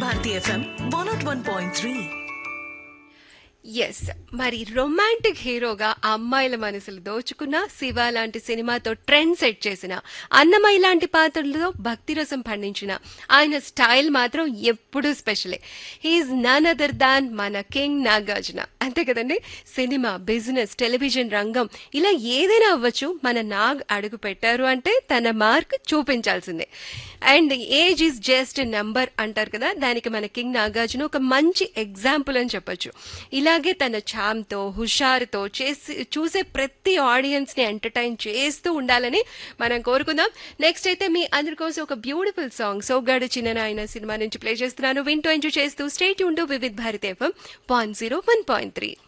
Bharati FM one naught one point three yes మరి romantic హీరోగా అమ్మాయిల మనసులు దోచుకున్న శివ లాంటి సినిమాతో ట్రెండ్ సెట్ చేసిన అన్నమయ్య లాంటి పాత్రలతో భక్తి రసం పండించిన ఆయన స్టైల్ మాత్రం ఎప్పుడూ స్పెషలే హీఈస్ నన్ అదర్ దాన్ మన కింగ్ నాగార్జున అంతే కదండి సినిమా బిజినెస్ టెలివిజన్ రంగం ఇలా ఏదైనా అవ్వచ్చు మన నాగ్ అడుగు పెట్టారు అంటే తన మార్క్ చూపించాల్సిందే and age is just number అంటారు కదా దానికి మన కింగ్ నాగార్జున ఒక మంచి ఎగ్జాంపుల్ అని చెప్పొచ్చు ఇలాగే తన ఛామ్తో హుషారుతో చేసి చూసే ప్రతి ఆడియన్స్ ని ఎంటర్టైన్ చేస్తూ ఉండాలని మనం కోరుకుందాం నెక్స్ట్ అయితే మీ అందరి కోసం ఒక బ్యూటిఫుల్ సాంగ్ సోగాడు చిన్న ఆయన సినిమా నుంచి ప్లే చేస్తున్నాను వింటూ ఎంజాయ్ చేస్తూ స్టేట్ ఉంటూ Vividh Bharat FM one zero one point three